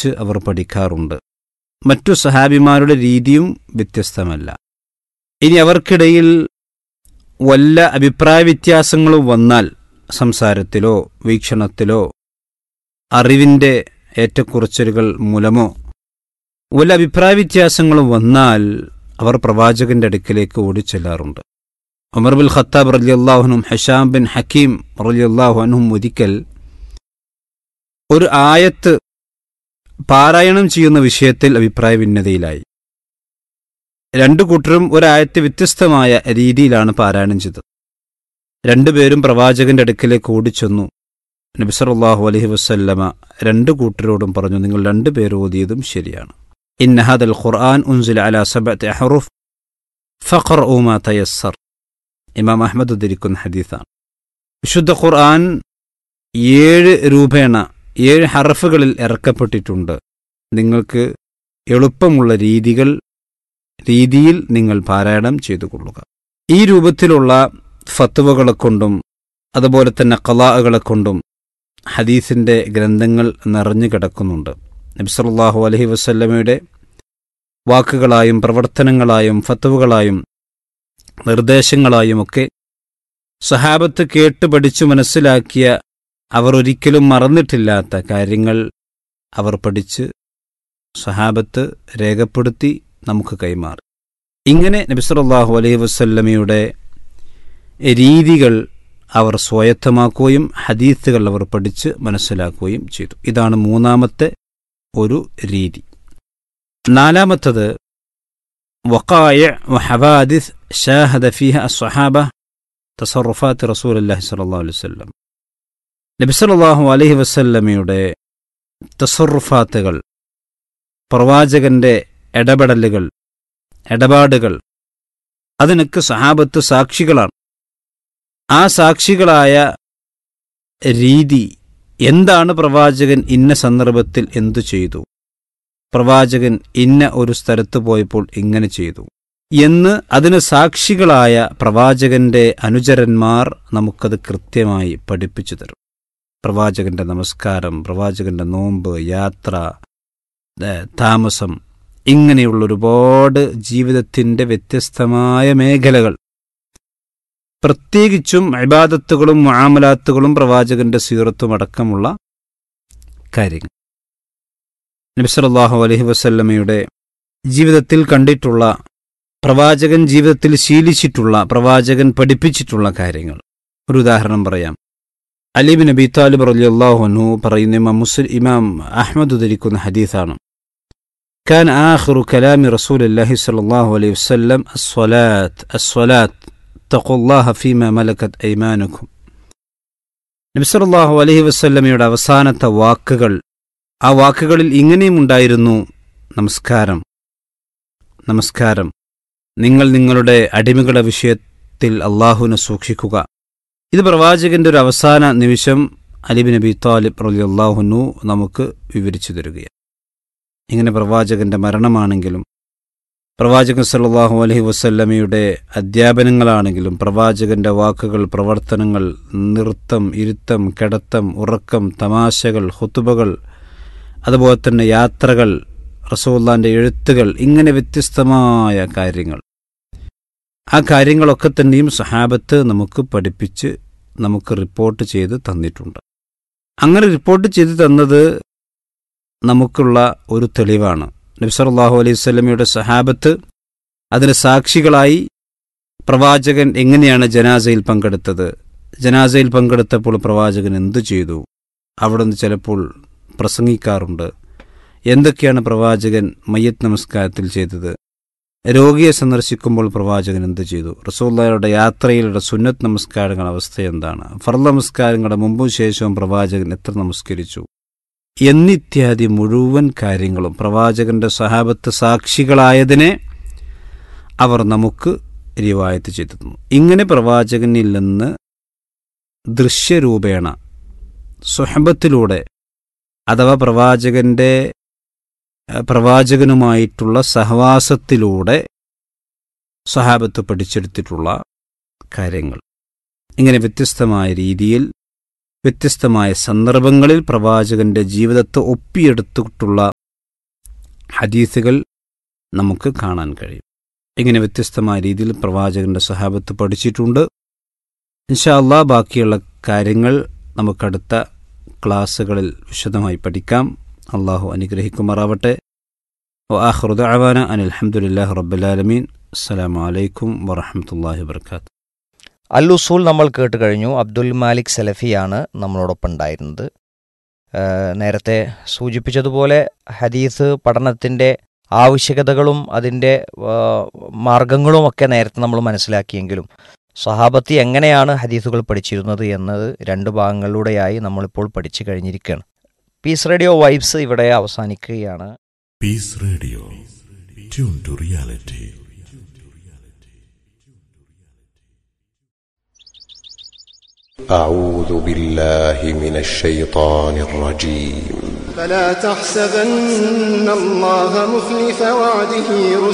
കുറിച്ച് അവർ പഠിക്കാറുണ്ട് മറ്റു സഹാബിമാരുടെ രീതിയും വ്യത്യസ്തമല്ല ഇനി അവർക്കിടയിൽ വല്ല അഭിപ്രായ വ്യത്യാസങ്ങളും വന്നാൽ സംസാരത്തിലോ വീക്ഷണത്തിലോ അറിവിൻ്റെ ഏറ്റക്കുറച്ചിലുകൾ മൂലമോ വല്ല അഭിപ്രായ വ്യത്യാസങ്ങളും വന്നാൽ അവർ പ്രവാചകന്റെ അടുക്കിലേക്ക് ഓടിച്ചെല്ലാറുണ്ട് ഉമർ ബിൻ ഖത്താബ് റലിയല്ലാഹുനും ഹഷാം ബിൻ ഹക്കീം റലിയല്ലാഹു അൻഹും ഒരിക്കൽ ഒരു ആയത്ത് പാരായണം ചെയ്യുന്ന വിഷയത്തിൽ അഭിപ്രായ ഭിന്നതയിലായി രണ്ടു കൂട്ടരും ഒരായത്ത് വ്യത്യസ്തമായ രീതിയിലാണ് പാരായണം ചെയ്തത് രണ്ടുപേരും പ്രവാചകന്റെ അടുക്കിലേക്ക് ഓടിച്ചെന്നു നബിസറുല്ലാഹു അലഹി വസ്ല്ലമ രണ്ടു കൂട്ടരോടും പറഞ്ഞു നിങ്ങൾ രണ്ടുപേർ ഓതിയതും ശരിയാണ് ഇന്നഹദൽ ഖുർആൻ ഉൻസുൽ അല സബഅത്ത് അഹ്റുഫ് ഫഖർ ഊമ തയസ്സർ ഇമാം അഹമ്മദ് ഉദ്ധരിക്കുന്ന ഹദീസാണ് വിശുദ്ധ ഖുർആൻ ഏഴ് രൂപേണ ഏഴ് ഹറഫുകളിൽ ഇറക്കപ്പെട്ടിട്ടുണ്ട് നിങ്ങൾക്ക് എളുപ്പമുള്ള രീതികൾ രീതിയിൽ നിങ്ങൾ പാരായണം ചെയ്തു കൊള്ളുക ഈ രൂപത്തിലുള്ള ഫത്തുവകളെ കൊണ്ടും അതുപോലെ തന്നെ കലാഹുകളെ കൊണ്ടും ഹദീസിന്റെ ഗ്രന്ഥങ്ങൾ നിറഞ്ഞു കിടക്കുന്നുണ്ട് നബിസല്ലാഹു അലഹി വസ്ല്ലമയുടെ വാക്കുകളായും പ്രവർത്തനങ്ങളായും ഫത്തുവകളായും നിർദ്ദേശങ്ങളായുമൊക്കെ സഹാബത്ത് കേട്ട് പഠിച്ചു മനസ്സിലാക്കിയ അവർ ഒരിക്കലും മറന്നിട്ടില്ലാത്ത കാര്യങ്ങൾ അവർ പഠിച്ച് സഹാബത്ത് രേഖപ്പെടുത്തി നമുക്ക് കൈമാറി ഇങ്ങനെ നബിസറല്ലാഹു അലൈഹി വസല്ലമയുടെ രീതികൾ അവർ സ്വായത്തമാക്കുകയും ഹദീത്തുകൾ അവർ പഠിച്ച് മനസ്സിലാക്കുകയും ചെയ്തു ഇതാണ് മൂന്നാമത്തെ ഒരു രീതി നാലാമത്തത് വക്കായ വഹവാദിസ് ഷാഹദ ഫിഹ അസ്വഹാബ തസറുഫാത്ത് റസൂൽ അല്ലാഹി സല്ലാ അലൈഹി വല്ലം നബിസല്ലാഹു അലൈഹി വസല്ലമയുടെ തസറുഫാത്തുകൾ പ്രവാചകന്റെ ഇടപെടലുകൾ ഇടപാടുകൾ അതിനൊക്കെ സഹാബത്ത് സാക്ഷികളാണ് ആ സാക്ഷികളായ രീതി എന്താണ് പ്രവാചകൻ ഇന്ന സന്ദർഭത്തിൽ എന്തു ചെയ്തു പ്രവാചകൻ ഇന്ന ഒരു സ്ഥലത്ത് പോയപ്പോൾ ഇങ്ങനെ ചെയ്തു എന്ന് അതിന് സാക്ഷികളായ പ്രവാചകന്റെ അനുചരന്മാർ നമുക്കത് കൃത്യമായി പഠിപ്പിച്ചു തരും പ്രവാചകന്റെ നമസ്കാരം പ്രവാചകന്റെ നോമ്പ് യാത്ര താമസം ഇങ്ങനെയുള്ള ഒരുപാട് ജീവിതത്തിന്റെ വ്യത്യസ്തമായ മേഖലകൾ പ്രത്യേകിച്ചും അബാദത്തുകളും മുആമലാത്തുകളും പ്രവാചകന്റെ സീറത്തും അടക്കമുള്ള കാര്യങ്ങൾ നബിസലാഹു അലഹി വസല്ലമയുടെ ജീവിതത്തിൽ കണ്ടിട്ടുള്ള പ്രവാചകൻ ജീവിതത്തിൽ ശീലിച്ചിട്ടുള്ള പ്രവാചകൻ പഠിപ്പിച്ചിട്ടുള്ള കാര്യങ്ങൾ ഒരു ഉദാഹരണം പറയാം അലിബിൻ നബി താലിബ് റലി അള്ളാഹുനു പറയുന്ന ഇമാം മുസ്ലിം ഇമാം അഹമ്മദ് ഉദ്ധരിക്കുന്ന ഹദീസാണ് كان آخر كلام رسول الله صلى الله عليه وسلم الصلاة الصلاة اتقوا الله فيما ملكت أيمانكم നബി സല്ലല്ലാഹു അലൈഹി വസല്ലമയുടെ അവസാനത്തെ വാക്കുകൾ ആ വാക്കുകളിൽ ഇങ്ങനെയും ഉണ്ടായിരുന്നു നമസ്കാരം നമസ്കാരം നിങ്ങൾ നിങ്ങളുടെ അടിമകളുടെ വിഷയത്തിൽ അള്ളാഹുവിനെ സൂക്ഷിക്കുക ഇത് പ്രവാചകന്റെ ഒരു അവസാന നിമിഷം അലിബിൻ നബി താലിബ് റലി അള്ളാഹുനു നമുക്ക് വിവരിച്ചു തരികയാണ് ഇങ്ങനെ പ്രവാചകന്റെ മരണമാണെങ്കിലും പ്രവാചകൻ സല്ലാഹു അലഹി വസല്ലമയുടെ അധ്യാപനങ്ങളാണെങ്കിലും പ്രവാചകന്റെ വാക്കുകൾ പ്രവർത്തനങ്ങൾ നൃത്തം ഇരുത്തം കിടത്തം ഉറക്കം തമാശകൾ ഹുത്തുബകൾ അതുപോലെ തന്നെ യാത്രകൾ റസൂല്ലാന്റെ എഴുത്തുകൾ ഇങ്ങനെ വ്യത്യസ്തമായ കാര്യങ്ങൾ ആ കാര്യങ്ങളൊക്കെ തന്നെയും സഹാബത്ത് നമുക്ക് പഠിപ്പിച്ച് നമുക്ക് റിപ്പോർട്ട് ചെയ്ത് തന്നിട്ടുണ്ട് അങ്ങനെ റിപ്പോർട്ട് ചെയ്ത് തന്നത് നമുക്കുള്ള ഒരു തെളിവാണ് നബ്സല്ലാഹു അലൈഹി സ്വലമിയുടെ സഹാബത്ത് അതിന് സാക്ഷികളായി പ്രവാചകൻ എങ്ങനെയാണ് ജനാസയിൽ പങ്കെടുത്തത് ജനാസയിൽ പങ്കെടുത്തപ്പോൾ പ്രവാചകൻ എന്തു ചെയ്തു അവിടുന്ന് ചിലപ്പോൾ പ്രസംഗിക്കാറുണ്ട് എന്തൊക്കെയാണ് പ്രവാചകൻ മയ്യത്ത് നമസ്കാരത്തിൽ ചെയ്തത് രോഗിയെ സന്ദർശിക്കുമ്പോൾ പ്രവാചകൻ എന്ത് ചെയ്തു റസൂള്ളയുടെ യാത്രയിലുള്ള സുന്നത്ത് നമസ്കാരങ്ങളുടെ അവസ്ഥ എന്താണ് ഫർദ് നമസ്കാരങ്ങളുടെ മുമ്പും ശേഷവും പ്രവാചകൻ എത്ര നമസ്കരിച്ചു എന്നിത്യാദി മുഴുവൻ കാര്യങ്ങളും പ്രവാചകന്റെ സഹാബത്ത് സാക്ഷികളായതിനെ അവർ നമുക്ക് റിവായത്ത് ചെയ്തു തന്നു ഇങ്ങനെ പ്രവാചകനിൽ നിന്ന് ദൃശ്യരൂപേണ സുഹബത്തിലൂടെ അഥവാ പ്രവാചകന്റെ പ്രവാചകനുമായിട്ടുള്ള സഹവാസത്തിലൂടെ സഹാബത്ത് പഠിച്ചെടുത്തിട്ടുള്ള കാര്യങ്ങൾ ഇങ്ങനെ വ്യത്യസ്തമായ രീതിയിൽ വ്യത്യസ്തമായ സന്ദർഭങ്ങളിൽ പ്രവാചകന്റെ ജീവിതത്തെ ഒപ്പിയെടുത്തിട്ടുള്ള ഹദീസുകൾ നമുക്ക് കാണാൻ കഴിയും ഇങ്ങനെ വ്യത്യസ്തമായ രീതിയിൽ പ്രവാചകന്റെ സഹാബത്ത് പഠിച്ചിട്ടുണ്ട് ഇൻഷാ അള്ളാ ബാക്കിയുള്ള കാര്യങ്ങൾ നമുക്കടുത്ത ക്ലാസ്സുകളിൽ വിശദമായി പഠിക്കാം അള്ളാഹു അനുഗ്രഹിക്കുമാറാവട്ടെ وآخر دعوانا أن الحمد لله رب العالمين السلام عليكم ورحمة الله وبركاته അൽ ഉസൂൽ നമ്മൾ കേട്ട് കഴിഞ്ഞു അബ്ദുൽ മാലിക് സലഫിയാണ് നമ്മളോടൊപ്പം ഉണ്ടായിരുന്നത് ഏഹ് നേരത്തെ സൂചിപ്പിച്ചതുപോലെ ഹദീസ് പഠനത്തിൻ്റെ ആവശ്യകതകളും അതിൻ്റെ മാർഗങ്ങളും ഒക്കെ നേരത്തെ നമ്മൾ മനസ്സിലാക്കിയെങ്കിലും സഹാബത്തി എങ്ങനെയാണ് ഹദീസുകൾ പഠിച്ചിരുന്നത് എന്നത് രണ്ട് ഭാഗങ്ങളിലൂടെയായി നമ്മളിപ്പോൾ പഠിച്ചു കഴിഞ്ഞിരിക്കുകയാണ് പീസ് റേഡിയോ വൈബ്സ് ഇവിടെ അവസാനിക്കുകയാണ് Peace Radio. Tune to reality. أعوذ بالله من الشيطان الرجيم فلا تحسبن الله مخلف وعده